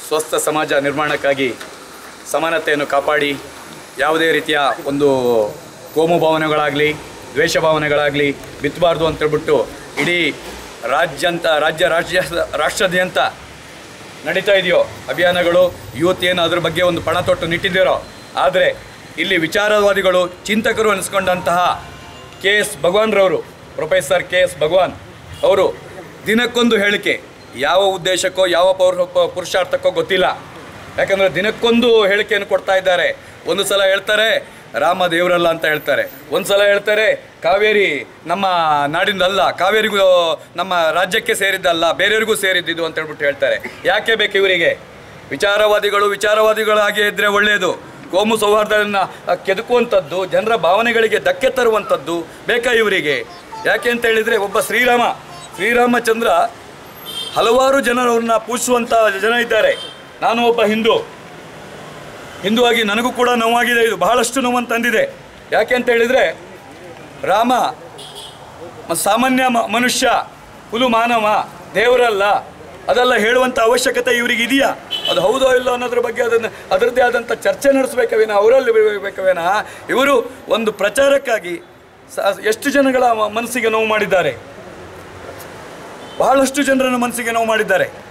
ಸ್ವಸ್ಥ ಸಮಾಜ ನಿರ್ಮಾಣಕ್ಕಾಗಿ ಸಮಾನತೆಯನ್ನು ಕಾಪಾಡಿ ಯಾವುದೇ ರೀತಿಯ ಒಂದು ಕೋಮು ಭಾವನೆಗಳಾಗಲಿ ದ್ವೇಷ ಭಾವನೆಗಳಾಗಲಿ ಬಿತ್ತಬಾರ್ದು ಅಂತೇಳ್ಬಿಟ್ಟು ಇಡೀ ರಾಜ್ಯಾಂತ ರಾಜ್ಯ ರಾಜ್ಯ ರಾಷ್ಟ್ರಾದ್ಯಂತ ನಡೀತಾ ಇದೆಯೋ ಅಭಿಯಾನಗಳು ಯೂತ್ ಏನು ಅದ್ರ ಬಗ್ಗೆ ಒಂದು ಪಣ ತೊಟ್ಟು ನಿಟ್ಟಿದ್ದೀರೋ ಆದರೆ ಇಲ್ಲಿ ವಿಚಾರವಾದಿಗಳು ಚಿಂತಕರು ಅನಿಸ್ಕೊಂಡಂತಹ ಕೆ ಎಸ್ ಭಗವಾನ್ರವರು ಪ್ರೊಫೆಸರ್ ಕೆ ಎಸ್ ಭಗವಾನ್ ಅವರು ದಿನಕ್ಕೊಂದು ಹೇಳಿಕೆ ಯಾವ ಉದ್ದೇಶಕ್ಕೋ ಯಾವ ಪೌರ ಪ- ಪುರುಷಾರ್ಥಕ್ಕೋ ಗೊತ್ತಿಲ್ಲ ಯಾಕಂದರೆ ದಿನಕ್ಕೊಂದು ಹೇಳಿಕೆಯನ್ನು ಕೊಡ್ತಾ ಇದ್ದಾರೆ ಒಂದು ಸಲ ಹೇಳ್ತಾರೆ ರಾಮ ದೇವರಲ್ಲ ಅಂತ ಹೇಳ್ತಾರೆ ಒಂದು ಸಲ ಹೇಳ್ತಾರೆ ಕಾವೇರಿ ನಮ್ಮ ನಾಡಿಂದಲ್ಲ ಕಾವೇರಿಗೂ ನಮ್ಮ ರಾಜ್ಯಕ್ಕೆ ಸೇರಿದ್ದಲ್ಲ ಬೇರೆಯವ್ರಿಗೂ ಸೇರಿದ್ದಿದ್ದು ಅಂತ ಹೇಳ್ಬಿಟ್ಟು ಹೇಳ್ತಾರೆ ಯಾಕೆ ಬೇಕು ಇವರಿಗೆ ವಿಚಾರವಾದಿಗಳು ವಿಚಾರವಾದಿಗಳಾಗಿ ಇದ್ದರೆ ಒಳ್ಳೆಯದು ಕೋಮು ಸೌಹಾರ್ದವನ್ನು ಕೆದಕುವಂಥದ್ದು ಜನರ ಭಾವನೆಗಳಿಗೆ ಧಕ್ಕೆ ತರುವಂಥದ್ದು ಬೇಕಾ ಇವರಿಗೆ ಯಾಕೆ ಅಂತ ಹೇಳಿದರೆ ಒಬ್ಬ ಶ್ರೀರಾಮ ಶ್ರೀರಾಮಚಂದ್ರ ಹಲವಾರು ಜನರನ್ನ ಪೂಜಿಸುವಂಥ ಜನ ಇದ್ದಾರೆ ನಾನು ಒಬ್ಬ ಹಿಂದೂ ಹಿಂದುವಾಗಿ ನನಗೂ ಕೂಡ ನೋವಾಗಿದೆ ಇದು ಬಹಳಷ್ಟು ನೋವನ್ನು ತಂದಿದೆ ಯಾಕೆ ಅಂತ ಹೇಳಿದರೆ ರಾಮ ಮ- ಸಾಮಾನ್ಯ ಮ- ಮನುಷ್ಯ ಹುಲು ಮಾನವ ದೇವರಲ್ಲ ಅದೆಲ್ಲ ಹೇಳುವಂಥ ಅವಶ್ಯಕತೆ ಇವರಿಗೆ ಇದೆಯಾ ಅದು ಹೌದೋ ಇಲ್ಲೋ ಅನ್ನೋದ್ರ ಬಗ್ಗೆ ಅದನ್ನು ಅದರದ್ದೇ ಆದಂಥ ಚರ್ಚೆ ನಡೆಸಬೇಕವೇನ ಅವರಲ್ಲಿ ಬೇಕವೇನ ಇವರು ಒಂದು ಪ್ರಚಾರಕ್ಕಾಗಿ ಸ- ಎಷ್ಟು ಜನಗಳ ಮ- ಮನಸ್ಸಿಗೆ ನೋವು ಮಾಡಿದ್ದಾರೆ ಬಹಳಷ್ಟು ಜನರನ್ನು ಮನಸ್ಸಿಗೆ ನೋವು ಮಾಡಿದ್ದಾರೆ